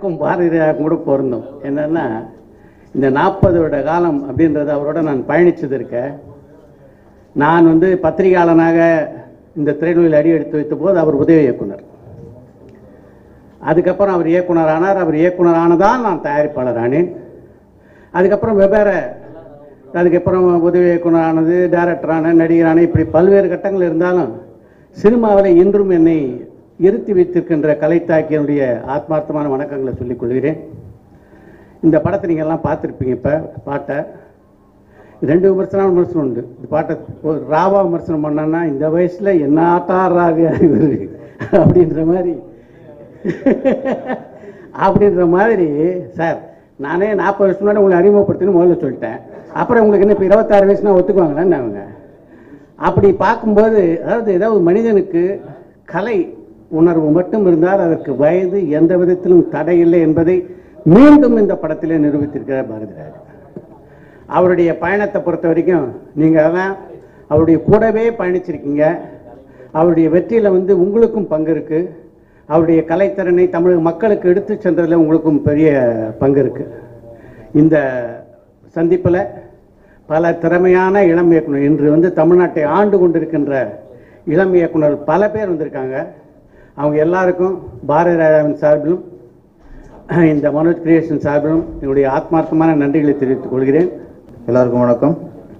எனக்கும் பாரதியாருக்கும் கூட பொருந்தும் என்னன்னா இந்த நாற்பது வருட காலம் அப்படின்றது அவரோட நான் பயணிச்சது இருக்க நான் வந்து பத்திரிகையாளனாக இந்த திரைநூலில் அடி எடுத்து வைத்த போது அவர் உதவி இயக்குனர் அதுக்கப்புறம் அவர் இயக்குனர் ஆனார் அவர் இயக்குனர் ஆனதால் நான் தயாரிப்பாளர் ஆனேன் அதுக்கப்புறம் வெவ்வேறு அதுக்கப்புறம் உதவி இயக்குனர் ஆனது டைரக்டரான நடிகரான இப்படி பல்வேறு கட்டங்கள் இருந்தாலும் சினிமாவில் இன்றும் என்னை இருத்தி வைத்திருக்கின்ற கலைத்தாக்கியனுடைய ஆத்மார்த்தமான வணக்கங்களை சொல்லிக் கொள்கிறேன் இந்த படத்தை நீங்கள் எல்லாம் பார்த்துருப்பீங்க இப்போ பாட்டை ரெண்டு விமர்சனம் விமர்சனம் உண்டு இந்த பாட்டை ஒரு ராவா விமர்சனம் பண்ணோன்னா இந்த வயசில் என்ன ஆட்டாடுறாரு இவர் அப்படின்ற மாதிரி அப்படின்ற மாதிரி சார் நானே நாற்பது வருஷம் முன்னாடி உங்களை அறிமுகப்படுத்தினு முதல்ல சொல்லிட்டேன் அப்புறம் உங்களுக்கு என்ன இப்போ இருபத்தாறு வயசுனா ஒத்துக்குவாங்களான்னு அவங்க அப்படி பார்க்கும்போது அதாவது ஏதாவது மனிதனுக்கு கலை உணர்வு மட்டும் இருந்தால் அதற்கு வயது எந்த விதத்திலும் தடையில்லை என்பதை மீண்டும் இந்த படத்திலே நிரூபித்திருக்கிறார் பாரதிராஜ் அவருடைய பயணத்தை பொறுத்த வரைக்கும் நீங்கள் அதான் அவருடைய கூடவே பயணிச்சிருக்கீங்க அவருடைய வெற்றியில் வந்து உங்களுக்கும் பங்கு இருக்கு அவருடைய கலைத்திறனை தமிழக மக்களுக்கு எடுத்து சென்றதில் உங்களுக்கும் பெரிய பங்கு இருக்கு இந்த சந்திப்பில் பல திறமையான இளம் இயக்குனர் இன்று வந்து தமிழ்நாட்டை ஆண்டு கொண்டிருக்கின்ற இளம் இயக்குனர் பல பேர் வந்திருக்காங்க அவங்க எல்லாருக்கும் பாரதி ராஜாவின் சார்பிலும் இந்த மனோஜ் கிரியேஷன் சார்பிலும் என்னுடைய ஆத்மார்த்தமான நன்றிகளை தெரிவித்துக் கொள்கிறேன் எல்லாருக்கும் வணக்கம்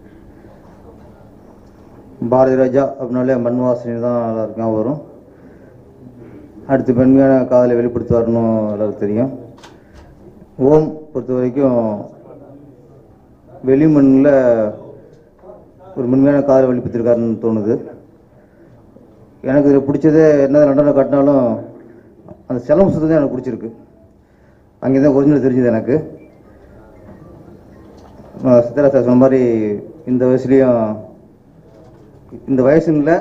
பாரதி ராஜா அப்படின்னாலே மண் வாசனை தான் எல்லாருக்கும் வரும் அடுத்து பெண்மையான காதலை வெளிப்படுத்துவார்னு எல்லாருக்கும் தெரியும் ஓம் பொறுத்த வரைக்கும் வெளிமண்ணில் ஒரு மென்மையான காதலை வெளிப்படுத்திருக்காருன்னு தோணுது எனக்கு இதில் பிடிச்சதே என்ன லண்டனில் காட்டினாலும் அந்த செலவு சுத்தம் தான் எனக்கு பிடிச்சிருக்கு அங்கே தான் ஒரிஜினல் தெரிஞ்சது எனக்கு ஆஹ் சித்தரா சார் சொன்ன மாதிரி இந்த வயசுலேயும் இந்த வயசுன்னு இல்லை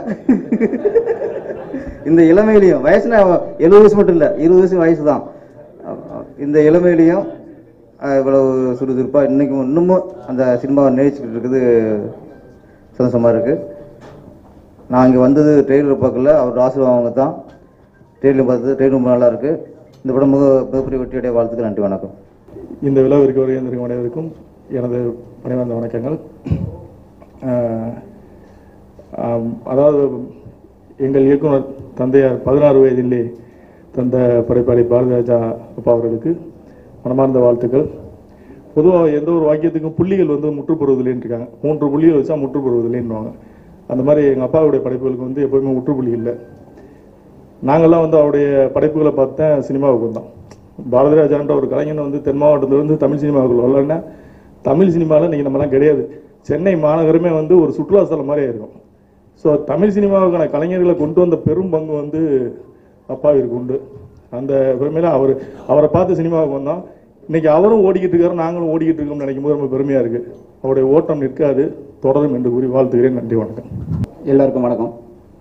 இந்த இளமையிலையும் வயசுனா எழுபது வயசு மட்டும் இல்லை இருபது வயசு வயசு தான் இந்த இளமையிலையும் ஆஹ் இவ்வளவு சுறுசுறுப்பாக இன்னைக்கும் இன்னமும் அந்த சினிமாவை நேசிச்சுட்டு இருக்குது சந்தோஷமாக இருக்குது நான் இங்கே வந்தது ட்ரெயிலர் பார்க்கல அவர் ஆசீர்வாதம் அவங்க தான் ட்ரெயிலர் பார்த்தது ட்ரெயின் ரொம்ப நல்லா இருக்குது இந்த படம் மிக மிகப்பெரிய வெற்றியுடைய வாழ்த்துக்கு நன்றி வணக்கம் இந்த விழாவிற்கு வருகின்றிருக்கும் அனைவருக்கும் எனது பணிவார்ந்த வணக்கங்கள் ஆஹ் ஆம், அதாவது எங்கள் இயக்குனர் தந்தையார் பதினாறு வயதிலே தந்த படைப்பாளி பாரதிராஜா அப்பா அவர்களுக்கு மனமார்ந்த வாழ்த்துக்கள் பொதுவாக எந்த ஒரு வாக்கியத்துக்கும் புள்ளிகள் வந்து முற்றுப்பெறுவதில்லைன்னு இருக்காங்க மூன்று புள்ளிகள் வச்சா முற்றுப்பெறுவதில்லைன்னுவாங்க அந்த மாதிரி எங்கள் அப்பாவுடைய படைப்புகளுக்கு வந்து எப்போதுமே முற்றுப்புள்ளி இல்லை நாங்கள்லாம் வந்து அவருடைய படைப்புகளை பார்த்தேன் சினிமாவுக்கு வந்தோம் பாரதிராஜான்ற ஒரு கலைஞன் வந்து தென் மாவட்டத்திலிருந்து தமிழ் சினிமாவுக்குள்ள வரலன்னா தமிழ் சினிமாவில் இன்னைக்கு நம்மலாம் கிடையாது சென்னை மாநகரமே வந்து ஒரு சுற்றுலா ஸ்தலம் மாதிரி இருக்கும் ஸோ தமிழ் சினிமாவுக்கான கலைஞர்களை கொண்டு வந்த பெரும் பங்கு வந்து அப்பாவிற்கு உண்டு அந்த பெருமையில அவர் அவரை பார்த்து சினிமாவுக்கு வந்தோம் இன்னைக்கு அவரும் ஓடிக்கிட்டு இருக்காரு நாங்களும் ஓடிக்கிட்டு இருக்கோம்னு நினைக்கும் போது ரொம்ப பெருமையா இருக்கு அவருடைய ஓட்டம் நிற்காது தொடரும் என்று கூறி வாழ்த்துகிறேன் நன்றி வணக்கம் எல்லாருக்கும் வணக்கம்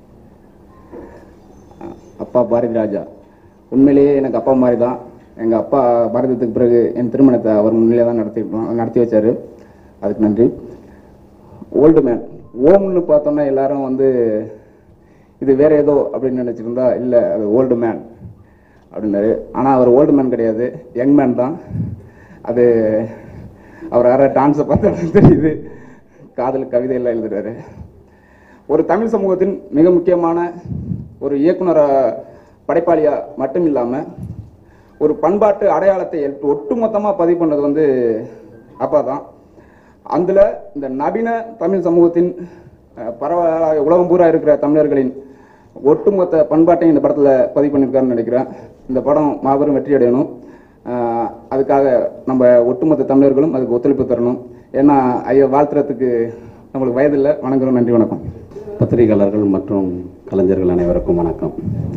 அப்பா பாரதி ராஜா உண்மையிலேயே எனக்கு அப்பா மாதிரி தான் எங்கள் அப்பா பாரதத்துக்கு பிறகு என் திருமணத்தை அவர் முன்னிலே தான் நடத்தி நடத்தி வச்சாரு அதுக்கு நன்றி ஓல்டு மேன் ஓம்னு பார்த்தோம்னா எல்லாரும் வந்து இது வேற ஏதோ அப்படின்னு நினச்சிருந்தா இல்லை அது ஓல்டு மேன் அப்படின்னாரு ஆனால் அவர் ஓல்டு மேன் கிடையாது யங் மேன் தான் அது அவர் யார டான்ஸை பார்த்தா தெரியுது காதல் கவிதையெல்லாம் எழுதுறாரு ஒரு தமிழ் சமூகத்தின் மிக முக்கியமான ஒரு இயக்குனர படைப்பாளியா மட்டும் இல்லாம ஒரு பண்பாட்டு அடையாளத்தை எல்- ஒட்டுமொத்தமா பதிவு பண்ணது வந்து அப்பா தான் அதுல இந்த நவீன தமிழ் சமூகத்தின் அஹ், பரவலாக உலகம் பூரா இருக்கிற தமிழர்களின் ஒட்டுமொத்த பண்பாட்டையும் இந்த படத்துல பதிவு பண்ணியிருக்காருன்னு நினைக்கிறேன் இந்த படம் மாபெரும் வெற்றி அடையணும் அஹ், அதுக்காக நம்ம ஒட்டுமொத்த தமிழர்களும் அதுக்கு ஒத்துழைப்பு தரணும் ஏன்னா ஐயா வாழ்த்துறதுக்கு நம்மளுக்கு வயதில்லை வணங்குறோம் நன்றி வணக்கம் பத்திரிகையாளர்கள் மற்றும் கலைஞர்கள் அனைவருக்கும் வணக்கம்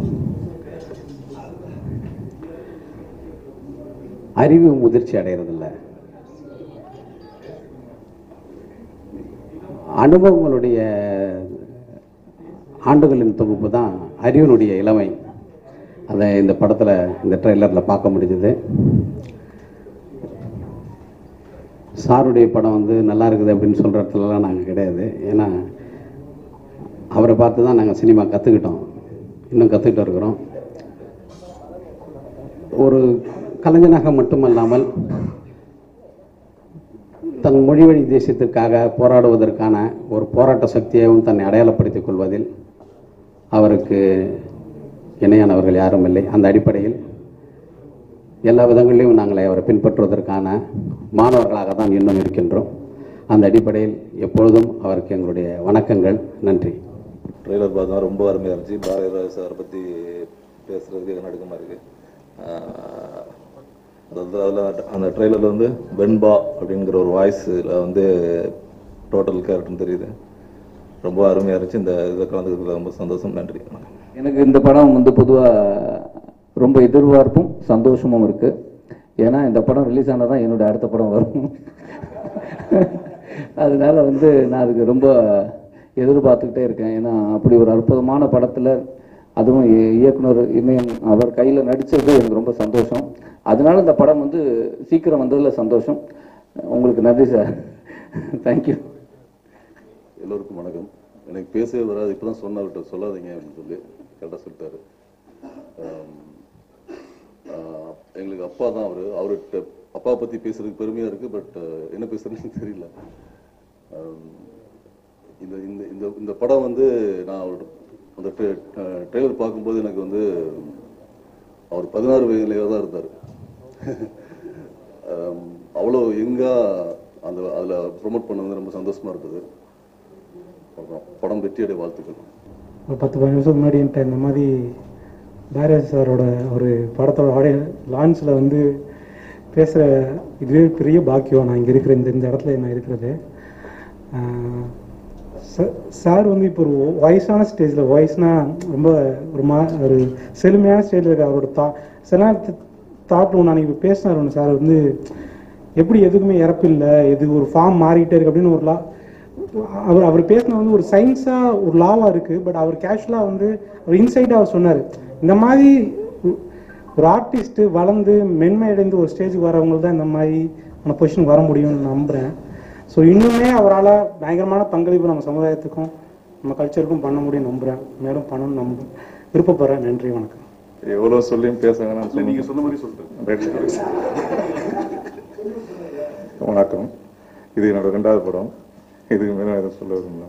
அறிவு முதிர்ச்சி அடைகிறதில்ல அனுபவங்களுடைய ஆண்டுகளின் தொகுப்பு தான் அறிவினுடைய இளமை அதை இந்த படத்தில் இந்த ட்ரெய்லரில் பார்க்க முடிஞ்சது சாருடைய படம் வந்து நல்லா இருக்குது அப்படின்னு சொல்கிற இடத்துலலாம் நாங்கள் கிடையாது ஏன்னா அவரை பார்த்து தான் நாங்கள் சினிமா கற்றுக்கிட்டோம் இன்னும் கற்றுக்கிட்டு இருக்கிறோம் ஒரு கலைஞனாக மட்டுமல்லாமல் தன் மொழிவழி தேசியத்திற்காக போராடுவதற்கான ஒரு போராட்ட சக்தியையும் தன்னை அடையாளப்படுத்திக் கொள்வதில் அவருக்கு இணையானவர்கள் யாரும் இல்லை அந்த அடிப்படையில் எல்லா விதங்களிலும் நாங்கள் அவரை பின்பற்றுவதற்கான மாணவர்களாக தான் இன்னும் இருக்கின்றோம் அந்த அடிப்படையில் எப்பொழுதும் அவருக்கு எங்களுடைய வணக்கங்கள் நன்றி ட்ரெய்லர் பார்த்தா ரொம்ப அருமையாக இருந்துச்சு பாரதிராஜ் சாரை பற்றி பேசுகிறதுக்கு நடுக்கமாக இருக்குது அதாவது அதில் அந்த ட்ரெய்லரில் வந்து வெண்பா அப்படிங்கிற ஒரு வாய்ஸில் வந்து டோட்டல் கேரக்டர்னு தெரியுது ரொம்ப அருமையாக இருந்துச்சு இந்த இதை கலந்துக்கிறதுல ரொம்ப சந்தோஷம் நன்றி வணக்கம் எனக்கு இந்த படம் வந்து பொதுவாக ரொம்ப எதிர்பார்ப்பும் சந்தோஷமும் இருக்கு ஏன்னா இந்த படம் ரிலீஸ் ஆனால் தான் என்னோட அடுத்த படம் வரும் அதனால வந்து நான் அதுக்கு ரொம்ப எதிர்பார்த்துக்கிட்டே இருக்கேன் ஏன்னா அப்படி ஒரு அற்புதமான படத்தில் அதுவும் இ- இயக்குனர் இமயம் அவர் கையில் நடித்தது எனக்கு ரொம்ப சந்தோஷம் அதனால இந்த படம் வந்து சீக்கிரம் வந்ததில் சந்தோஷம் உங்களுக்கு நன்றி சார் தேங்க்யூ எல்லோருக்கும் வணக்கம் எனக்கு பேசவே வராது இப்போ தான் சொன்னவர்கிட்ட சொல்லாதீங்க அப்படின்னு சொல்லி கரெக்டாக சொல்லிட்டாரு ஆம், ஆஹ், எங்களுக்கு அப்பா தான் அவர் அவர்கிட்ட அப்பா பற்றி பேசுறதுக்கு பெருமையாக இருக்குது பட் என்ன பேசுறதுன்னு தெரியல ஆம், இந்த இந்த இந்த இந்த படம் வந்து நான் அவரோட அந்த ட்ரெய்லர் பார்க்கும்போது எனக்கு வந்து அவர் பதினாறு வயதுலேயே தான் இருந்தார் ஆம், அவ்வளோ எங்கா அந்த அதில் ப்ரொமோட் பண்ண வந்து ரொம்ப சந்தோஷமா இருந்தது அப்புறம் படம் வெற்றியடைய வாழ்த்துக்கள் ஒரு பத்து பதினஞ்சு நிமிஷம் முன்னாடி என்கிட்ட இந்த மாதிரி பாரதிராஜ் சாரோட ஒரு படத்தோட ஆடியோ லான்ச்சில் வந்து பேசுகிற இதுவே பெரிய பாக்கியம் நான் இங்கே இருக்கிற இந்த இந்த இடத்துல நான் இருக்கிறது ஆஹ் ச- சார் வந்து இப்போ ஒரு வயசான ஸ்டேஜில் வயசுனா ரொம்ப ஒரு மா ஒரு செழுமையான ஸ்டேஜில் இருக்க அவரோட தா சில தாட் ஒன்று அன்றைக்கி பேசினார் ஒன்று சார் வந்து எப்படி எதுக்குமே இறப்பில்லை எது ஒரு ஃபார்ம் மாறிட்டே இருக்கு அப்படின்னு ஒரு லா அவர் அவர் பேசின வந்து ஒரு சயின்ஸாக ஒரு லாவாக இருக்குது பட் அவர் கேஷுவலாக வந்து ஒரு இன்சைட்டாக அவர் சொன்னார் இந்த மாதிரி ஒ- ஒரு ஆர்டிஸ்ட்டு வளர்ந்து மென்மை அடைந்து ஒரு ஸ்டேஜுக்கு வரவங்க தான் இந்த மாதிரி அந்த பொசிஷன் வர முடியும்னு நம்புகிறேன் ஸோ இன்னுமே அவரால் பயங்கரமான பங்களிப்பு நம்ம சமுதாயத்துக்கும் நம்ம கல்ச்சருக்கும் பண்ண முடியும் நம்புகிறேன் மேலும் பண்ணணும்னு நம்ப விருப்பப்படுறேன் நன்றி வணக்கம் எவ்வளோ சொல்லியும் பேச வேணாம் நீங்க சொன்ன மாதிரி சொல்லிட்டு வணக்கம் இது என்னோட ரெண்டாவது படம் இதுக்கு மேல எதுவும் சொல்ல விரும்பல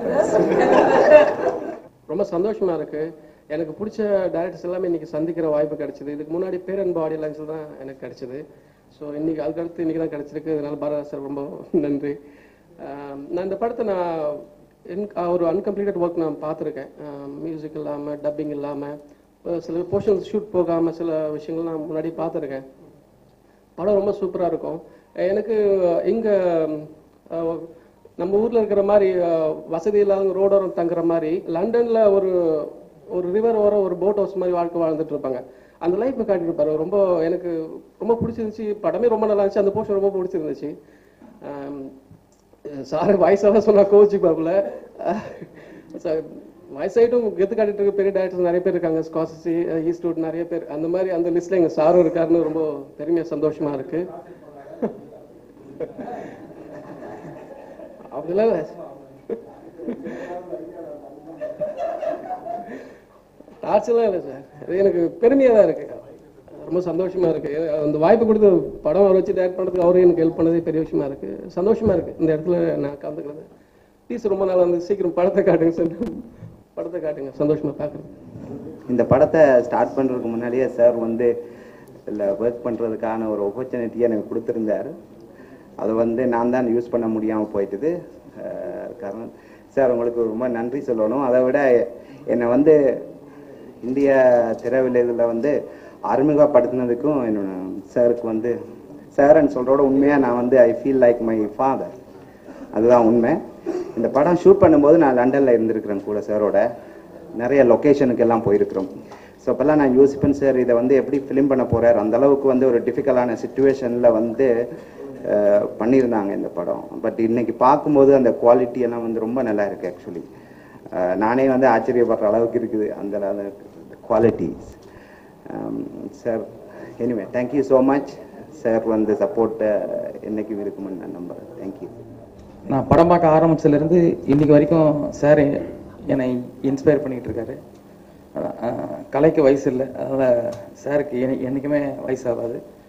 ரொம்ப சந்தோஷமா இருக்கு எனக்கு பிடிச்ச டேரக்டர்ஸ் எல்லாமே இன்னைக்கு சந்திக்கிற வாய்ப்பு கிடைச்சது இதுக்கு முன்னாடி பேரன்பு ஆடியோ லான்ச்சில் தான் எனக்கு கிடைச்சது ஸோ இன்னைக்கு அதுக்கு அடுத்து இன்னைக்கு தான் கிடைச்சிருக்கு அதனால பாரத சார் ரொம்ப நன்றி ஆம், நான் இந்த படத்தை நான் in- ஒரு அன்கம்ப்ளீட்டட் ஒர்க் நான் பார்த்துருக்கேன் மியூசிக் இல்லாமல் டப்பிங் இல்லாமல் சில போர்ஷன்ஸ் ஷூட் போகாமல் சில விஷயங்கள் நான் முன்னாடி பார்த்துருக்கேன் படம் ரொம்ப சூப்பராக இருக்கும் எனக்கு இங்கே நம்ம ஊரில் இருக்கிற மாதிரி அஹ், வசதி இல்லாத ரோடோரம் தங்குற மாதிரி லண்டனில் ஒரு ஒரு ரிவர் ஓரம் ஒரு போட் ஹவுஸ் மாதிரி வாழ்க்கை வாழ்ந்துட்டு இருப்பாங்க அந்த லைஃப் காட்டியிருப்பாரு ரொம்ப எனக்கு ரொம்ப பிடிச்சிருந்துச்சு படமே ரொம்ப நல்லா இருந்துச்சு அந்த போர்ஷன் ரொம்ப பிடிச்சிருந்துச்சு சார் வயசாக சொன்னா கோச்சு பாப்புல வயசாயிட்டும் கெத்து காட்டிட்டு இருக்க பெரிய டேரக்டர்ஸ் நிறைய பேர் இருக்காங்க ஸ்காசி ஈஸ்ட்வுட் நிறைய பேர் அந்த மாதிரி அந்த லிஸ்ட்ல எங்க சாரும் இருக்காருன்னு ரொம்ப பெருமையா சந்தோஷமா இருக்கு அப்படிலாம் இல்ல. டார்ச்சர்லாம் இல்லை சார் இது எனக்கு பெருமையாக தான் இருக்கு ரொம்ப சந்தோஷமா இருக்கு அந்த வாய்ப்பு கொடுத்து படம் அவர் வச்சு டேரக்ட் பண்ணுறதுக்கு அவரும் எனக்கு ஹெல்ப் பண்ணதே பெரிய விஷயமா இருக்கு சந்தோஷமா இருக்கு இந்த இடத்துல நான் கலந்துக்கிறது ப்ளீஸ் ரொம்ப நாள் வந்து சீக்கிரம் படத்தை காட்டுங்க சார் படத்தை காட்டுங்க சந்தோஷமா பார்க்குறேன் இந்த படத்தை ஸ்டார்ட் பண்ணுறதுக்கு முன்னாடியே சார் வந்து இதில் ஒர்க் பண்ணுறதுக்கான ஒரு ஆப்பர்ச்சுனிட்டியை எனக்கு கொடுத்துருந்தாரு அதை வந்து நான் தான் யூஸ் பண்ண முடியாமல் போயிட்டுது அஹ் காரணம் சார் உங்களுக்கு ரொம்ப நன்றி சொல்லணும் அதை விட என்னை வந்து இந்திய திரைவிலையில் வந்து அறிமுகப்படுத்தினதுக்கும் என்னோட சாருக்கு வந்து சார்ன்னு சொல்கிறோட உண்மையாக நான் வந்து I feel like my father அதுதான் உண்மை இந்த படம் ஷூட் பண்ணும்போது நான் லண்டனில் இருந்திருக்கிறேன் கூட சாரோட நிறைய லொக்கேஷனுக்கு எல்லாம் போயிருக்கிறோம் ஸோ அப்போல்லாம் நான் யோசிப்பேன் சார் இதை வந்து எப்படி ஃபிலிம் பண்ண போகிறார் அந்த அளவுக்கு வந்து ஒரு டிஃபிகல்ட்டான சுச்சுவேஷனில் வந்து அஹ், பண்ணியிருந்தாங்க இந்த படம் பட் இன்னைக்கு பார்க்கும்போது அந்த குவாலிட்டி எல்லாம் வந்து ரொம்ப நல்லா இருக்கு ஆக்சுவலி நானே வந்து ஆச்சரியப்படுற அளவுக்கு இருக்குது அந்த qualities sir anyway thank you so much sir வந்து சப்போர்ட் என்னைக்கும் இருக்குமென்னு நான் நம்புகிறேன் தேங்க்யூ நான் படம் பார்க்க ஆரம்பிச்சதுலேருந்து இன்னைக்கு வரைக்கும் சார் என்னை இன்ஸ்பயர் பண்ணிக்கிட்டு இருக்காரு அதான், அஹ், கலைக்கு வயசு இல்லை அதனால் சாருக்கு என்னை- என்னைக்குமே வயசாகாது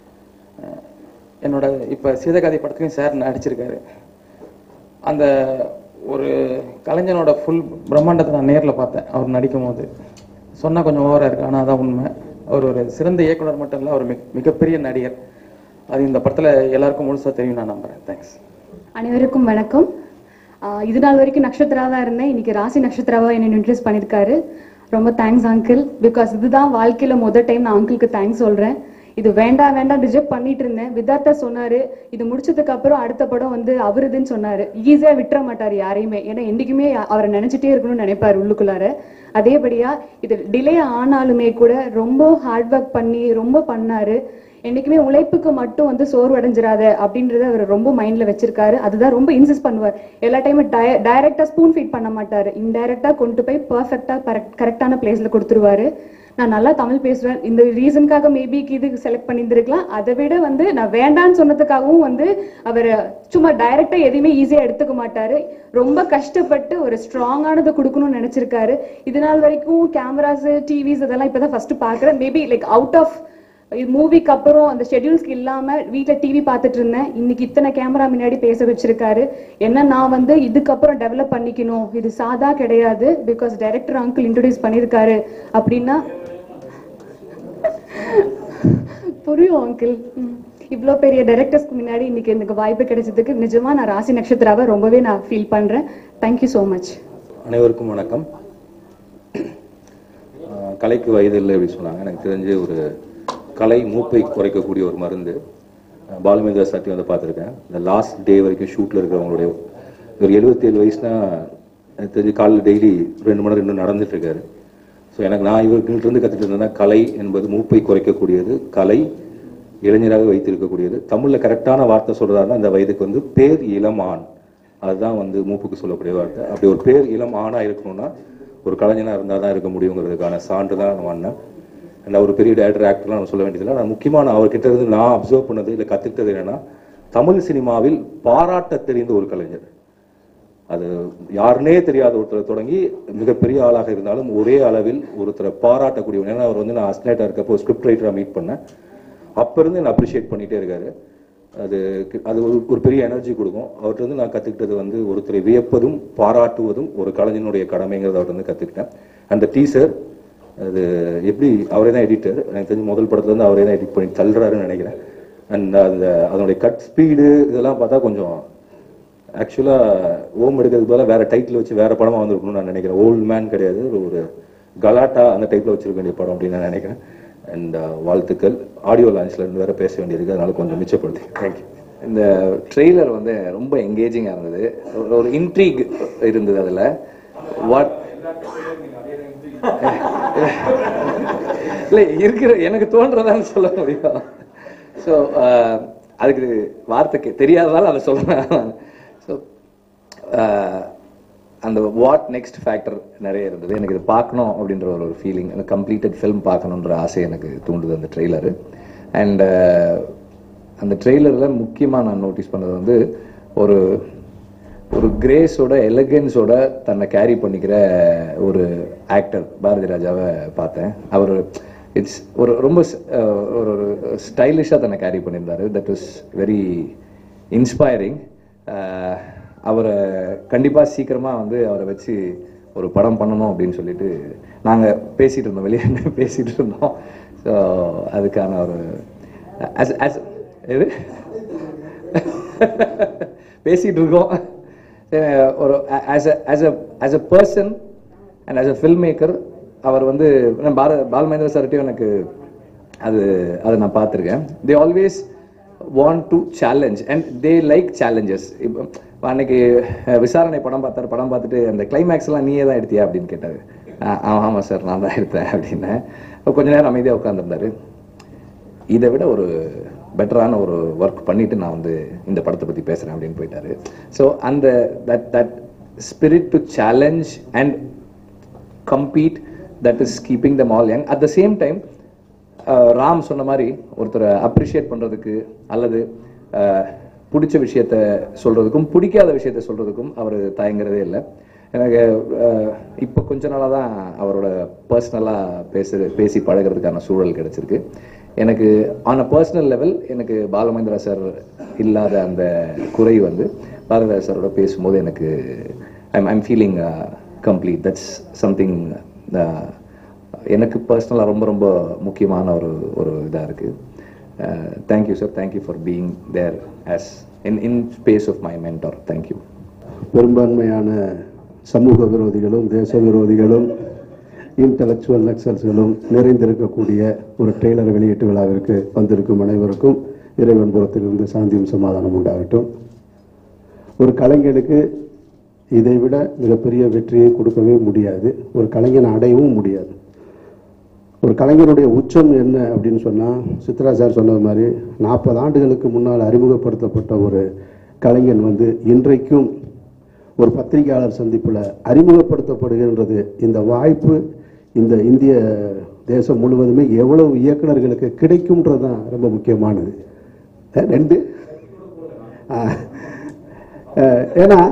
அஹ் என்னோட இப்போ சீதகாதி படத்துலையும் சார் நடிச்சிருக்காரு அந்த ஒரு கலைஞனோட ஃபுல் பிரம்மாண்டத்தை நான் நேரில் பார்த்தேன் அவர் நடிக்கும் போது சொன்னால் கொஞ்சம் ஓவராக இருக்கு ஆனால் அதான் உண்மை அவர் ஒரு சிறந்த இயக்குனர் மட்டும் இல்லை அவர் மிக மிகப்பெரிய நடிகர் அது இந்த படத்தில் எல்லாருக்கும் முழுசாக தெரியும் நான் நம்புறேன் தேங்க்ஸ் அனைவருக்கும் வணக்கம் ஆஹ் இது நாள் வரைக்கும் நட்சத்திராவா இருந்தேன் இன்னைக்கு ராசி நட்சத்திராவா என்ன இன்ட்ரெஸ்ட் பண்ணியிருக்காரு ரொம்ப தேங்க்ஸ் அங்கிள் பிகாஸ் இதுதான் வாழ்க்கையில முதல் டைம் நான் அங்கிளுக்கு தேங்க்ஸ் சொல்றேன் இது வேண்டாம் வேண்டாம் ரிஜெக்ட் பண்ணிட்டு இருந்தேன் விதார்த்தா சொன்னாரு இது முடிச்சதுக்கு அப்புறம் அடுத்த படம் வந்து அவருதுன்னு சொன்னாரு ஈஸியா விட்டுற மாட்டாரு யாரையுமே ஏன்னா என்னைக்குமே அவரை நினைச்சிட்டே இருக்கணும்னு நினைப்பாரு உள்ளுக்குள்ளார அதேபடியா இது டிலே ஆனாலுமே கூட ரொம்ப ஹார்ட் ஒர்க் பண்ணி ரொம்ப பண்ணாரு என்னைக்குமே உழைப்புக்கு மட்டும் வந்து சோர்வடைஞ்சிராத அப்படின்றத அவர் ரொம்ப மைண்ட்ல வச்சிருக்காரு அதுதான் ரொம்ப இன்சிஸ்ட் பண்ணுவார் எல்லா டைமும் டைரக்டா ஸ்பூன் ஃபீட் பண்ண மாட்டாரு இன்டைரக்டா கொண்டு போய் பர்ஃபெக்டா கரெக்டான பிளேஸ்ல கொடுத்துருவாரு நான் நல்லா தமிழ் பேசுவேன் இந்த ரீசனுக்காக மேபி இது செலக்ட் பண்ணியிருந்திருக்கலாம் அதை விட வந்து நான் வேண்டான்னு சொன்னதுக்காகவும் வந்து அவர் சும்மா டைரக்டா எதையுமே ஈஸியா எடுத்துக்க மாட்டாரு ரொம்ப கஷ்டப்பட்டு ஒரு ஸ்ட்ராங்கானதை கொடுக்கணும்னு நினைச்சிருக்காரு இது நாள் வரைக்கும் கேமராஸ் டிவிஸ் இதெல்லாம் இப்பதான் ஃபர்ஸ்ட் பாக்குறேன் மேபி லைக் அவுட் ஆஃப் மூவிக்கு அப்புறம் அந்த ஷெட்யூல்ஸ்க்கு இல்லாம வீட்ல டிவி பார்த்துட்டு இருந்தேன் இன்னைக்கு இத்தனை கேமரா முன்னாடி பேச வச்சிருக்காரு என்ன நான் வந்து இதுக்கப்புறம் டெவலப் பண்ணிக்கணும் இது சாதா கிடையாது பிகாஸ் டைரக்டர் அங்கிள் இன்ட்ரோடியூஸ் பண்ணியிருக்காரு அப்படின்னா புரியும் அங்கிள் இவ்வளோ பெரிய டைரக்டர்ஸ்க்கு முன்னாடி இன்னைக்கு எனக்கு வாய்ப்பு கிடைச்சதுக்கு நிஜமா நான் ராசி நட்சத்திராவை ரொம்பவே நான் ஃபீல் பண்றேன் தேங்க்யூ ஸோ மச் அனைவருக்கும் வணக்கம் ஆஹ் கலைக்கு வயது இல்லை அப்படி சொன்னாங்க எனக்கு தெரிஞ்சு ஒரு கலை மூப்பை குறைக்கக்கூடிய ஒரு மருந்து ஆஹ் பாலுமேந்திரா சட்டி வந்து பார்த்துருக்கேன் இந்த லாஸ்ட் டே வரைக்கும் ஷூட்டில் இருக்கிறவங்களுடைய ஒரு எழுபத்தேழு வயசுனா எனக்கு தெரிஞ்சு காலையில் டெய்லி ரெண்டு மணி நேரம் இன்னும் நடந்துட்டு இருக்காரு ஸோ எனக்கு நான் இவர்கிட்ட இருந்து கற்றுட்டு இருந்தேன்னா கலை என்பது மூப்பை குறைக்கக்கூடியது கலை இளைஞராக வைத்திருக்கக்கூடியது தமிழில் கரெக்டான வார்த்தை சொல்றதா அந்த வயதுக்கு வந்து பேர் இளம் ஆண் அதுதான் வந்து மூப்புக்கு சொல்லக்கூடிய வார்த்தை அப்படி ஒரு பேர் இளம் ஆணா இருக்கணும்னா ஒரு கலைஞனா இருந்தால் தான் இருக்க முடியுங்கிறதுக்கான சான்று தான் நான் பண்ணேன் அண்ட் அவர் பெரிய டேரக்டர் ஆக்டர்லாம் நம்ம சொல்ல வேண்டியதில்லை நான் முக்கியமாக நான் அவர்கிட்ட இருந்து நான் அப்சர்வ் பண்ணது இல்லை கற்றுக்கிட்டது என்னன்னா தமிழ் சினிமாவில் பாராட்ட தெரிந்த ஒரு கலைஞர் அது யாருனே தெரியாத ஒருத்தரை தொடங்கி மிகப்பெரிய ஆளாக இருந்தாலும் ஒரே அளவில் ஒருத்தரை பாராட்டக்கூடிய ஏன்னா அவர் வந்து நான் அஸ்னேட்டா இருக்கப்போ ஸ்கிரிப்ட் ரைட்டராக மீட் பண்ணேன் அப்ப இருந்து என்ன அப்ரிஷியேட் பண்ணிட்டே இருக்காரு அது அது ஒரு ஒரு பெரிய எனர்ஜி கொடுக்கும் அவர்கிட்ட இருந்து நான் கத்துக்கிட்டது வந்து ஒருத்தரை வியப்பதும் பாராட்டுவதும் ஒரு கலைஞனுடைய கடமைங்கிறத அவர்கிட்ட இருந்து கத்துக்கிட்டேன் அந்த டீசர் அது எப்படி அவரே தான் எடிட்டர் எனக்கு தெரிஞ்சு முதல் படத்துல இருந்து அவரே தான் எடிட் பண்ணி தள்ளுறாருன்னு நினைக்கிறேன் அண்ட் அந்த அதனுடைய கட் ஸ்பீடு இதெல்லாம் பார்த்தா கொஞ்சம் ஆக்சுவலா ஓம் எடுக்கிறதுக்கு பதிலாக வேற டைட்டில் வச்சு வேற படமா வந்திருக்கணும்னு நான் நினைக்கிறேன் ஓல்ட் மேன் கிடையாது ஒரு- ஒரு கலாட்டா அந்த டைப்ல வச்சிருக்க வேண்டிய படம் அப்படின்னு நான் நினைக்கிறேன் அண்ட் வாழ்த்துக்கள் ஆடியோ லான்ச்ல இருந்து வேற பேச வேண்டியிருக்கு அதனால கொஞ்சம் மிச்சப்படுத்தி தேங்க்யூ இந்த ட்ரெய்லர் வந்து ரொம்ப எங்கேஜிங்காக இருந்தது ஒரு- ஒரு இன்ட்ரீக் இருந்தது அதில் வாட் இல்லை இருக்கிற எனக்கு தோன்றதான்னு சொல்ல முடியும் ஸோ அதுக்கு வார்த்தைக்கு தெரியாததால அதை சொல்கிறேன் ஸோ அந்த வாட் நெக்ஸ்ட் ஃபேக்டர் நிறைய இருந்தது எனக்கு இது பார்க்கணும் அப்படின்ற ஒரு ஒரு ஃபீலிங் அந்த கம்ப்ளீட்டட் ஃபிலிம் பார்க்கணுன்ற ஆசை எனக்கு தூண்டுது அந்த ட்ரெய்லரு அண்ட் அந்த ட்ரெய்லரில் முக்கியமாக நான் நோட்டீஸ் பண்ணது வந்து ஒரு ஒரு கிரேஸோட எலகன்ஸோட தன்னை கேரி பண்ணிக்கிற ஒரு ஆக்டர் பாரதி ராஜாவை பார்த்தேன் அவர் இட்ஸ் ஒரு ரொம்ப ஸ்- அஹ் ஒரு ஒரு ஸ்டைலிஷாக தன்னை கேரி பண்ணியிருந்தாரு தட் வாஸ் வெரி இன்ஸ்பைரிங் அவரை கண்டிப்பாக சீக்கிரமாக வந்து அவரை வச்சு ஒரு படம் பண்ணணும் அப்படின்னு சொல்லிட்டு நாங்கள் பேசிகிட்டு இருந்தோம் வெளியே நின்னு பேசிகிட்டு இருந்தோம் ஸோ அதுக்கான ஒரு as as எது பேசிகிட்டு இருக்கோம் அஹ் ஒரு as a as a as a person and as a film maker அவர் வந்து நான் பார பாலமேந்திர சார்ட்டையும் எனக்கு அது அதை நான் பார்த்துருக்கேன் they always want to challenge and they like challenges இப்போ அன்னைக்கு அஹ், விசாரணை படம் பார்த்தாரு படம் பார்த்துட்டு அந்த climax எல்லாம் நீயே தான் எடுத்தியா அப்படின்னு கேட்டாரு ஆ- ஆமாம் சார் நான் தான் எடுத்தேன் அப்படின்னேன் அப்ப கொஞ்ச நேரம் அமைதியாக உட்காந்துருந்தாரு இதை விட ஒரு பெட்டரான ஒரு ஒர்க் பண்ணிட்டு நான் வந்து இந்த படத்தை பற்றி பேசுகிறேன் அப்படின்னு போயிட்டாரு ஸோ அந்த that that spirit to challenge and compete that is keeping them all young at the same time Ram சொன்ன மாதிரி ஒருத்தரை அப்ரிஷியேட் பண்ணுறதுக்கு அல்லது அஹ், பிடிச்ச விஷயத்த சொல்கிறதுக்கும் பிடிக்காத விஷயத்த சொல்கிறதுக்கும் அவர் தயங்குறதே இல்லை எனக்கு அஹ், இப்போ கொஞ்ச நாளாக தான் அவரோட பர்சனலாக பேசு பேசி பழகுறதுக்கான சூழல் கிடைச்சிருக்கு எனக்கு ஆன் அ பர்சனல் லெவல் எனக்கு பாலமேந்திரா சார் இல்லாத அந்த குறை வந்து பாரதிராஜா சாரோட பேசும்போது எனக்கு I'm I'm feeling complete that's something எனக்கு பர்சனலாக ரொம்ப ரொம்ப முக்கியமான ஒரு ஒரு இதாக இருக்குது thank you sir thank you for being there as in in space of my mentor thank you பெரும்பான்மையான சமூக விரோதிகளும் தேச விரோதிகளும் இன்டலெக்சுவல் நக்சல்ஸ்களும் நிறைந்திருக்கக்கூடிய ஒரு ட்ரெய்லர் வெளியீட்டு விழாவிற்கு வந்திருக்கும் அனைவருக்கும் இறைவன் புறத்திலிருந்து சாந்தியும் சமாதானம் உண்டாகட்டும் ஒரு கலைஞனுக்கு இதை விட மிகப்பெரிய வெற்றியை கொடுக்கவே முடியாது ஒரு கலைஞனை அடையவும் முடியாது ஒரு கலைஞருடைய உச்சம் என்ன அப்படின்னு சொன்னால் சித்ரா சார் சொன்னது மாதிரி நாற்பது ஆண்டுகளுக்கு முன்னால் அறிமுகப்படுத்தப்பட்ட ஒரு கலைஞன் வந்து இன்றைக்கும் ஒரு பத்திரிகையாளர் சந்திப்பில் அறிமுகப்படுத்தப்படுகின்றது இந்த வாய்ப்பு இந்த இந்திய தேசம் முழுவதுமே எவ்வளவு இயக்குனர்களுக்கு கிடைக்கும்ன்றது தான் ரொம்ப முக்கியமானது அஹ் ரெண்டு ஆஹ் அஹ் ஏன்னா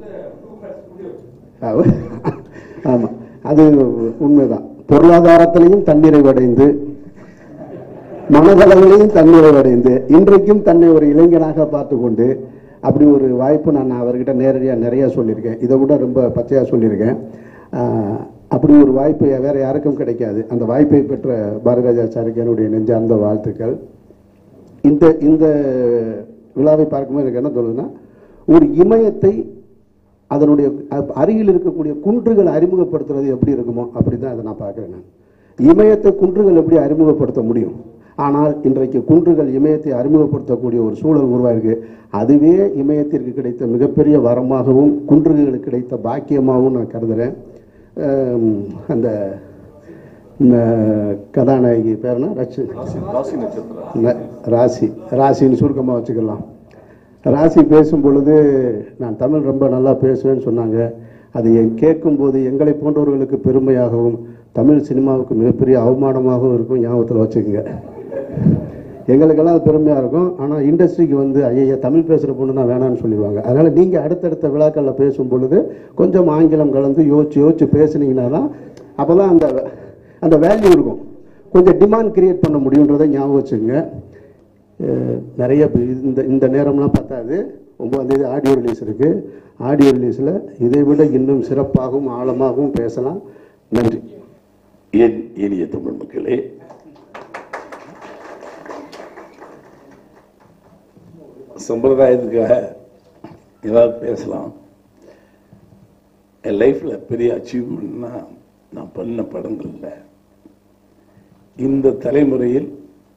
ஆமாம் அது உண்மைதான் பொருளாதாரத்திலையும் தன்னிறைவடைந்து மனதளவிலையும் தன்னிறைவடைந்து இன்றைக்கும் தன்னை ஒரு இளைஞனாக பார்த்து கொண்டு அப்படி ஒரு வாய்ப்பு நான் அவர்கிட்ட நேரடியாக நிறைய சொல்லியிருக்கேன் இதை விட ரொம்ப பச்சையாக சொல்லியிருக்கேன் ஆஹ் அப்படி ஒரு வாய்ப்பு வேற யாருக்கும் கிடைக்காது அந்த வாய்ப்பை பெற்ற பாரதிராஜாச்சாரிக்கு என்னுடைய நெஞ்சார்ந்த வாழ்த்துக்கள் இந்த இந்த விழாவை பார்க்கும்போது எனக்கு என்ன தோணுதுன்னா ஒரு இமயத்தை அதனுடைய அ- அருகில் இருக்கக்கூடிய குன்றுகள் அறிமுகப்படுத்துறது எப்படி இருக்குமோ அப்படி தான் அதை நான் பார்க்குறேன் நான் இமயத்தை குன்றுகள் எப்படி அறிமுகப்படுத்த முடியும் ஆனால் இன்றைக்கு குன்றுகள் இமயத்தை அறிமுகப்படுத்தக்கூடிய ஒரு சூழல் உருவாயிருக்கு அதுவே இமயத்திற்கு கிடைத்த மிகப்பெரிய வரமாகவும் குன்றுகளுக்கு கிடைத்த பாக்கியமாகவும் நான் கருதுகிறேன் ஆம், அந்த இந்த கதாநாயகி பேர்னா ரச்சு ராசி நட்சத்திரம் ந- ராசி ராசின்னு சுருக்கமாக வச்சுக்கலாம் ராசி பேசும் பொழுது நான் தமிழ் ரொம்ப நல்லா பேசுவேன்னு சொன்னாங்க அது என் கேட்கும்போது எங்களை போன்றவர்களுக்கு பெருமையாகவும் தமிழ் சினிமாவுக்கு மிகப்பெரிய அவமானமாகவும் இருக்கும் ஞாபகத்தில் வச்சுக்கோங்க எங்களுக்கெல்லாம் அது பெருமையாக இருக்கும் ஆனால் இண்டஸ்ட்ரிக்கு வந்து ஐயா தமிழ் பேசுகிற பொண்ணு தான் வேணாம்னு சொல்லிடுவாங்க அதனால் நீங்கள் அடுத்தடுத்த விழாக்களில் பேசும் பொழுது கொஞ்சம் ஆங்கிலம் கலந்து யோசிச்சு யோசிச்சு பேசுனீங்கன்னா தான் அப்போ தான் அந்த அந்த வேல்யூ இருக்கும் கொஞ்சம் டிமாண்ட் கிரியேட் பண்ண முடியுன்றதை ஞாபகம் வச்சுக்கோங்க அஹ் நிறைய பே- இந்த இந்த நேரம்லாம் பத்தாது ஒன்பதாம் தேதி ஆடியோ ரிலீஸ் இருக்குது ஆடியோ ரிலீஸில் இதை விட இன்னும் சிறப்பாகவும் ஆழமாகவும் பேசலாம் நன்றி என் இனிய தமிழ் மக்களே சம்பிரதாயத்துக்காக ஏதாவது பேசலாம் என் லைஃப்பில் பெரிய அச்சீவ்மெண்ட்னா நான் பண்ண படங்கள்ல இந்த தலைமுறையில்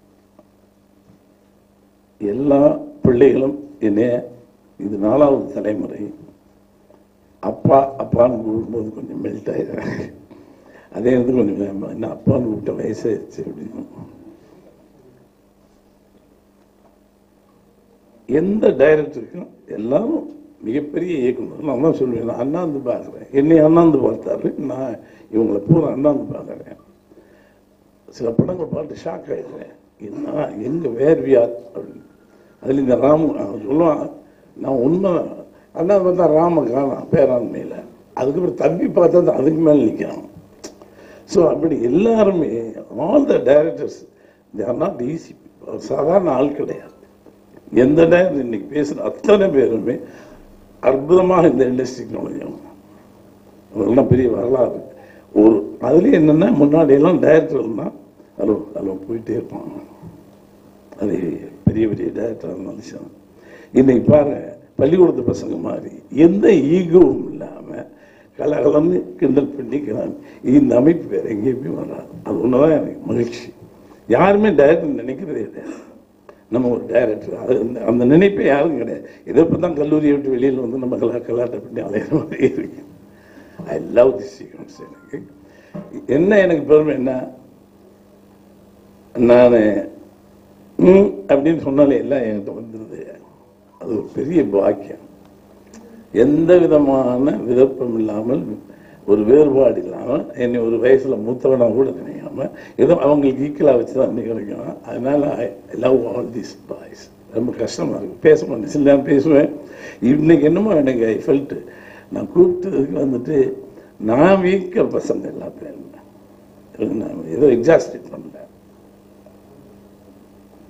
எல்லா பிள்ளைகளும் என்னைய இது நாலாவது தலைமுறை அப்பா அப்பான்னு கூப்பிடும்போது கொஞ்சம் மெல்ட் ஆயிடுறாங்க அதே வந்து கொஞ்சம் வேகமா, என்ன அப்பான்னு கூப்பிட்ட வயசாயிருச்சு அப்படின்னு எந்த டைரக்டருக்கும் எல்லாரும் மிகப்பெரிய இயக்குனர் நான் தான் சொல்லுவேன் நான் அண்ணாந்து பார்க்குறேன் என்னை அண்ணாந்து பார்த்தாரு நான் இவங்களை பூரா அண்ணாந்து பார்க்குறேன் சில படங்கள் பார்த்து ஷாக் ஆயிடுறேன் என்ன எங்க வேர் வியார் அப்படின்னு அதில் இந்த ராமு அவன் சொல்லுவான் நான் உண்மை அண்ணா பார்த்தா ராம காணாம் பேராண்மையில் அதுக்கப்புறம் தம்பி பார்த்தா தான் அதுக்கு மேலே நிற்கிறான் ஸோ அப்படி எல்லாருமே all the directors they're not easy சாதாரண ஆள் கிடையாது எந்த டைரக்டர் இன்னைக்கு பேசுகிற அத்தனை பேருமே அற்புதமாக இந்த இண்டஸ்ட்ரிக்கு நுழைஞ்சவங்க அதெல்லாம் பெரிய வரலாறு ஒரு அதுலேயும் என்னென்னா முன்னாடி எல்லாம் டைரக்டர் தான் ஹலோ ஹலோ போயிட்டே இருப்பாங்க அது பெரிய பெரிய டைரக்டர் இருந்தாலும் சரி இன்னைக்கு பாருங்க பள்ளிக்கூடத்து பசங்க மாதிரி எந்த ஈகோவும் இல்லாமல் கலகலன்னு கிண்டல் பண்ணிக்கிறாங்க இந்த அமைப்பு வேற எங்கேயுமே வராது அது ஒண்ணுதான் எனக்கு மகிழ்ச்சி யாருமே டைரக்டர் நினைக்கிறதே கிடையாது நம்ம ஒரு டைரக்டர் அது அந்த- அந்த நினைப்பே யாரும் கிடையாது இதை இப்போ தான் கல்லூரியை விட்டு வெளியில் வந்து நம்ம கலா கலாட்ட பண்ணி அலையிற மாதிரி இருக்கு ஐ லவ் தி சீக்வன்ஸ் எனக்கு என்ன எனக்கு பெருமை என்ன நான் ம் அப்படின்னு சொன்னாலே எல்லாம் என்கிட்ட வந்துடுது அது ஒரு பெரிய பாக்கியம் எந்த விதமான விருப்பம் இல்லாமல் ஒரு வேறுபாடு இல்லாமல் என்னை ஒரு வயசுல மூத்தவனா கூட நினைக்காம ஏதோ அவங்களுக்கு ஈக்குவலா வச்சு தான் நினைக்கிறேன் அதனால I love all these boys ரொம்ப கஷ்டமா இருக்கு பேச மாட்டேன் சில நேரம் பேசுவேன் இன்னைக்கு என்னமோ எனக்கு ஐ ஃபெல்ட் நான் கூப்பிட்டதுக்கு வந்துட்டு நான் வீக்க பசங்க எல்லா பேருமே நான் ஏதோ எக்ஸாஸ்டேட் பண்ணல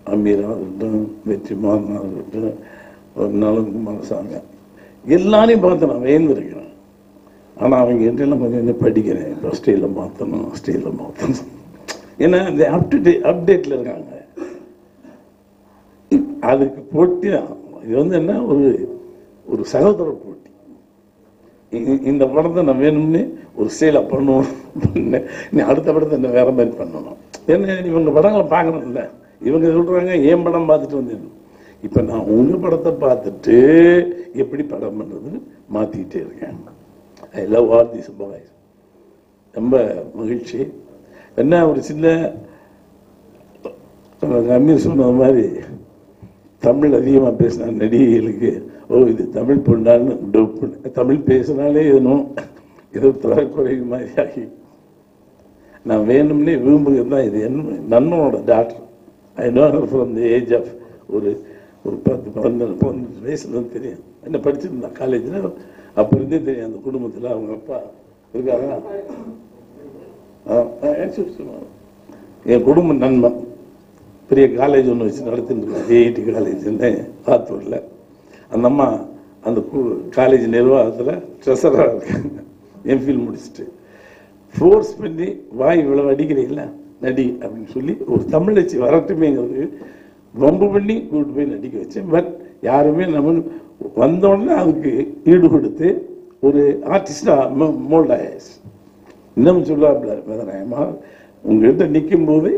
அமீரா இருக்கட்டும் வெற்றிமாறனா இருக்கட்டும் ஒரு நாளும் குமாரசாமி எல்லாரையும் பார்த்து நான் வேந்திருக்கிறேன் ஆனால் அவங்க எல்லாம் கொஞ்சம் கொஞ்சம் படிக்கிறேன் இப்போ ஸ்டைலில் மாற்றணும் ஸ்டைலில் மாற்றணும் ஏன்னா இந்த அப்டேட் அப்டேட்டில் இருக்காங்க அதுக்கு போட்டி தான் இது வந்து என்ன ஒரு ஒரு சகோதர போட்டி இ- இந்த படத்தை நான் வேணும்னு ஒரு ஸ்டைலாக பண்ணுவோம் பண்ணேன் நீ அடுத்த படத்தை என்ன வேற மாதிரி பண்ணணும் ஏன்னா இவங்க படங்களை பார்க்கணும்ல இவங்க சொல்றாங்க என் படம் பார்த்துட்டு வந்து இப்போ நான் உங்க படத்தை பார்த்துட்டு எப்படி படம் பண்ணுறதுன்னு மாற்றிக்கிட்டே இருக்கேன் I love all this boys ரொம்ப மகிழ்ச்சி என்ன ஒரு சின்ன அமீர் சொன்ன மாதிரி தமிழ் அதிகமாக பேசின நடிகைகளுக்கு ஓ இது தமிழ் பொண்ணான்னு டோப் பண்ணு. தமிழ் பேசினாலே எதுனும் ஏதோ தரக்குறை மாதிரி ஆகி நான் வேணும்னே விரும்புகிறது தான் இது என்ன நன்னனோட doctor I know from the age of ஒரு ஒரு பத்து பன்னெண்டு பன்னெண்டு வயசுல இருந்து தெரியும் என்ன படிச்சிருந்தேன் காலேஜில் அப்போ இருந்தே தெரியும் அந்த குடும்பத்தில் அவங்க அப்பா இருக்காங்க ஆ, ஆ, சரி, சரி. என் குடும்ப நண்பன் பெரிய காலேஜ் ஒன்று வச்சு நடத்திட்டு இருக்கோம் ஏஐடி காலேஜ்னு ஆத்தூரில் அந்த அம்மா அந்த காலேஜ் நிர்வாகத்தில் ட்ரெஸராக இருக்காங்க எம்ஃபில் முடிச்சுட்டு ஃபோர்ஸ் பண்ணி வாய் இவ்வளவு அடிக்கிறீங்களா நடி அப்படின்னு சொல்லி ஒரு தமிழச்சி வரட்டுமேங்கிறது வம்பு பண்ணி கூட்டு போய் நடிக்க வச்சேன் பட் யாருமே நம்ம வந்தோடனே அதுக்கு ஈடு கொடுத்து ஒரு ஆர்டிஸ்டா மோல்ட் ஆயாச்சு இன்னும் சொல்லாப்ல வேதனாயமா உங்ககிட்ட நிற்கும் போது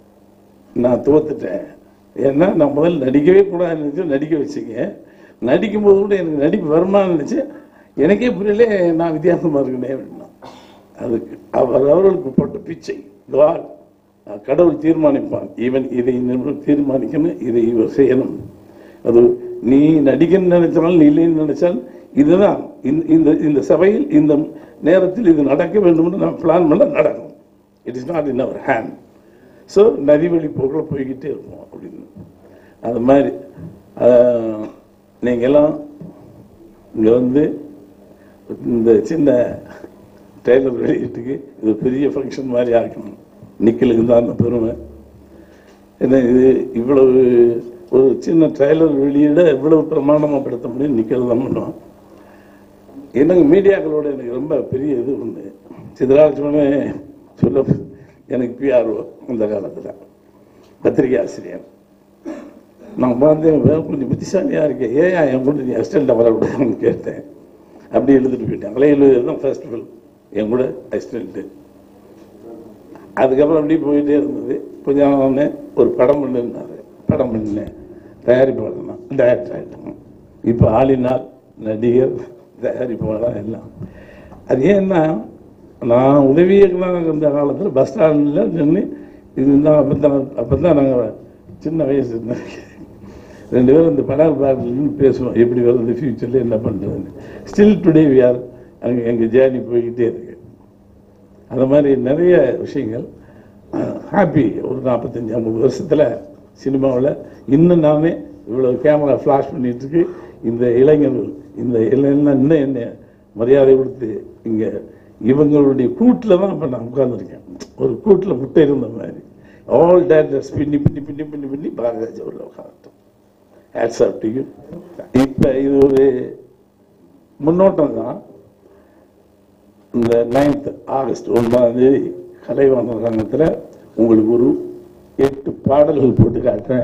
நான் தோத்துட்டேன் ஏன்னா நான் முதல்ல நடிக்கவே கூடாதுன்னு நினைச்சு நடிக்க வச்சுங்க நடிக்கும் போது கூட எனக்கு நடிப்பு வருமானு நினைச்சு எனக்கே புரியல நான் வித்தியாசமா இருக்கனே அப்படின்னா அதுக்கு அவர் அவர்களுக்கு போட்ட பிச்சை துவார் கடவுள் தீர்மானிப்பான் இவன் இதை இவன் தீர்மானிக்கணும் இதை இவர் செய்யணும் அது நீ நடிக்கணும்னு நினைச்சாலும் நீ இல்லைன்னு நினைச்சால் இதுதான் இந்த- இந்த இந்த சபையில் இந்த நேரத்தில் இது நடக்க வேண்டும்னு நான் பிளான் பண்ண நடக்கும் it is not in our hand so நதி வழி போக்கில் போய்கிட்டே இருப்போம் அப்படின்னு அது மாதிரி ஆஹ், நீங்க எல்லாம் இங்கே வந்து இந்த சின்ன டெய்லர் வெளியீட்டுக்கு இது பெரிய ஃபங்க்ஷன் மாதிரி ஆக்கணும் நிக்கலுக்கு தான் அந்த பெருமை ஏன்னா இது இவ்வளவு ஒரு சின்ன ட்ரைலர் வெளியிட இவ்வளவு பிரமாண்டமாக படுத்த முடியும் நிக்கல் தான் பண்ணுவோம் எனக்கு மீடியாக்களோட எனக்கு ரொம்ப பெரிய இது உண்டு சிதராட்சமே சொல்ல எனக்கு பிஆர்ஓ அந்த காலத்தில் பத்திரிகை ஆசிரியர் நான் பார்த்தேன் வேற கொஞ்சம் புத்திசாலியாக இருக்கேன் ஏன் என் கூட நீ அசிஸ்டண்ட்டாக வரக்கூடாதுன்னு கேட்டேன் அப்படி எழுதிட்டு போயிட்டேன் அலையில் தான் ஃபர்ஸ்ட் ஃபில் என் கூட அசிஸ்டண்ட்டு அதுக்கப்புறம் அப்படியே போயிட்டே இருந்தது கொஞ்ச நாள் உடனே ஒரு படம் பண்ணுனாரு படம் பண்ணினேன் தயாரிப்பாளர் தான் டைரக்டர் ஆகிட்டேன் இப்போ ஆளினால் நடிகர் தயாரிப்பாளர் எல்லாம் அது ஏன்னா நான் உதவி இயக்குனராக இருந்த காலத்தில் பஸ் ஸ்டாண்டில் நின்று இது தான் அப்போ தான் அப்போ தான் நாங்கள் சின்ன வயசு இருந்தோம். ரெண்டு பேரும் இந்த படம் பார்க்கலன்னு பேசுவோம் எப்படி வருது ஃபியூச்சரில் என்ன பண்ணுறதுன்னு ஸ்டில் டுடே வி ஆர் அங்கே எங்கள் ஜேர்னி போய்கிட்டே இருக்கு அது மாதிரி நிறைய விஷயங்கள் ஹாப்பி ஒரு நாற்பத்தஞ்சு ஐம்பது வருஷத்தில் சினிமாவில் இன்னும் நானே இவ்வளோ கேமரா ஃப்ளாஷ் பண்ணிட்டு இருக்கு இந்த இளைஞர்கள் இந்த இளைஞர் இன்னும் என்ன மரியாதை கொடுத்து இங்கே இவங்களுடைய கூட்டில் தான் இப்போ நான் உட்கார்ந்திருக்கேன் ஒரு கூட்டில் முட்டை இருந்த மாதிரி ஆல் டேரக்டர்ஸ் பின்னி பின்னி பின்னி பின்னி பின்னி பாரதிராஜா உள்ள உட்காந்துட்டோம் ஹேட்ஸ் ஆஃப் டு யூ இப்போ இது ஒரு முன்னோட்டம் தான் இந்த நைன்த் ஆகஸ்ட் ஒன்பதாம் தேதி கலைவாணர் ரங்கத்தில் உங்களுக்கு ஒரு எட்டு பாடல்கள் போட்டு காட்டுறேன்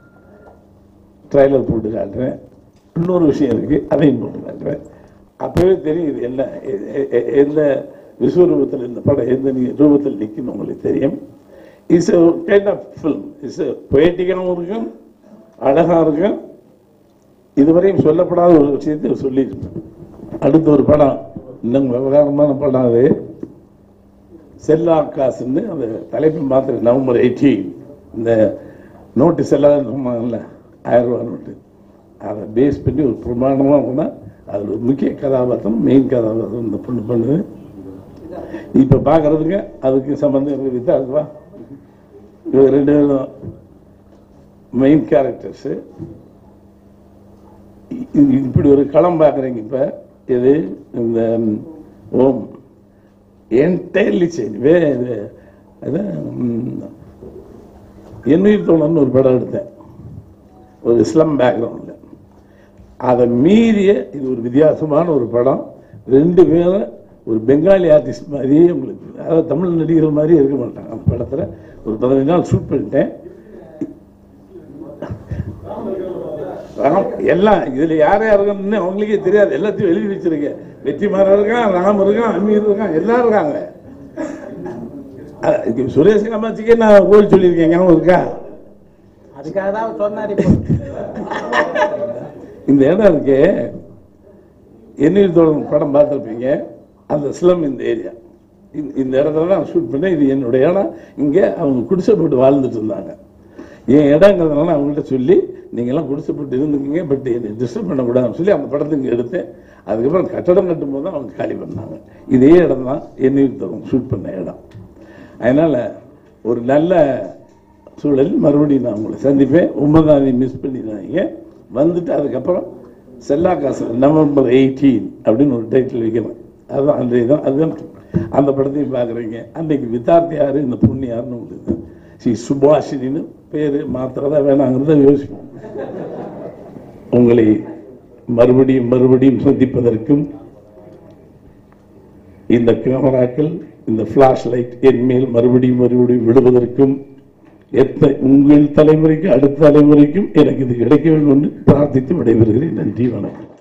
ட்ரைலர் போட்டு காட்டுறேன் இன்னொரு விஷயம் இருக்கு அதையும் போட்டு காட்டுறேன் அப்பவே தெரியும் இது என்ன எ- எ- எ- எந்த விஸ்வரூபத்தில் இந்த படம் எந்த நீ- ரூபத்தில் நிற்கும் உங்களுக்கு தெரியும் it's kind of film it's பொயட்டிக்காகவும் இருக்கும் அழகா இருக்கும் இதுவரையும் சொல்லப்படாத ஒரு விஷயத்தை சொல்லியிருக்கேன் அடுத்த ஒரு படம் இன்னும் விவகாரமான படம் அது செல்லா காசுன்னு அந்த தலைப்பு மாத்திரை நவம்பர் எயிட்டீன் இந்த நோட்டு செல்லாதுன்னு சொன்னாங்கல்ல ஆயிரம் ரூபா நோட்டு அதை பேஸ் பண்ணி ஒரு பிரமாண்டமாக போனால் அதில் ஒரு முக்கிய கதாபாத்திரம் மெயின் கதாபாத்திரம் இந்த பொண்ணு பண்ணுது இப்போ பார்க்கறதுக்கு அதுக்கு சம்மந்தம் இருக்குது வித்தாக்குவா இவங்க ரெண்டு பேரும் மெயின் கேரக்டர்ஸு இப்படி ஒரு களம் பார்க்குறீங்க இப்போ இது இந்த ஓம் என்டையர்லி சேஞ்ச் வே இது அது ம், என்னுயிர் தோழன் ஒரு படம் எடுத்தேன் ஒரு இஸ்லாம் பேக்ரவுண்டில் அதை மீறிய இது ஒரு வித்தியாசமான ஒரு படம் ரெண்டு பேரும் ஒரு பெங்காலி ஆர்டிஸ்ட் மாதிரியே உங்களுக்கு அதாவது தமிழ் நடிகர்கள் மாதிரியே இருக்க மாட்டாங்க அந்த படத்தில் ஒரு பதினஞ்சு நாள் ஷூட் பண்ணிட்டேன் ராம் எல்லாம் இதுல யார் யார் இருக்கான்னு அவங்களுக்கே தெரியாது எல்லாத்தையும் எழுதி வச்சிருக்கேன் வெற்றிமாறன் இருக்கான் ராம் இருக்கான் அமீர் இருக்கான் எல்லாரும் இருக்காங்க அஹ் இது சுரேஷ் காமாட்சிக்கே நான் ஓடி சொல்லியிருக்கேன் ஞாபகம் இருக்கா அதுக்காக தான் சொன்னார் இப்போ இந்த இடம் இருக்கே எண்ணில் தோழன் படம் பார்த்துருப்பீங்க அந்த ஸ்லம் இந்த ஏரியா இந்த இடத்துல தான் ஷூட் பண்ணேன் இது என்னுடைய இடம் இங்கே அவங்க குடிசை போட்டு வாழ்ந்துட்டு இருந்தாங்க என் இடங்கிறதுனால அவங்கள்ட்ட சொல்லி நீங்கள்லாம் குடிசை போட்டு இருந்துக்கீங்க பட் என்னை டிஸ்டர்ப் பண்ணக்கூடாதுன்னு சொல்லி அந்த படத்தை இங்கே எடுத்தேன் அதுக்கப்புறம் கட்டடம் கட்டும் போது தான் அவங்க காலி பண்ணாங்க இதே இடம் தான் எண்ணில் தோழன் ஷூட் பண்ண இடம் அதனால் ஒரு நல்ல சூழலில் மறுபடியும் நான் உங்களை சந்திப்பேன் ஒன்பதாம் தேதி மிஸ் பண்ணிடாதீங்க வந்துட்டு அதுக்கப்புறம் செல்லா காசு நவம்பர் எயிட்டீன் அப்படின்னு ஒரு டைட்டில் வைக்கிறேன் அதுதான் அன்றைய தான் அதுதான் அந்த படத்தையும் பார்க்குறீங்க அன்றைக்கு வித்தார்த்தி யாரு இந்த பொண்ணு யாருன்னு உங்களுக்கு ஸ்ரீ சுபாஷினின்னு பேர் மாத்திரதா வேணாங்கிறத யோசிப்போம் உங்களை மறுபடியும் மறுபடியும் சந்திப்பதற்கும் இந்த கேமராக்கள் இந்த ஃபிளாஷ் லைட் என் மேல் மறுபடியும் மறுபடியும் விடுவதற்கும் எத்த உங்கள் தலைமுறைக்கு அடுத்த தலைமுறைக்கும் எனக்கு இது கிடைக்க வேண்டும் என்று பிரார்த்தித்து விடைபெறுகிறேன் நன்றி வணக்கம்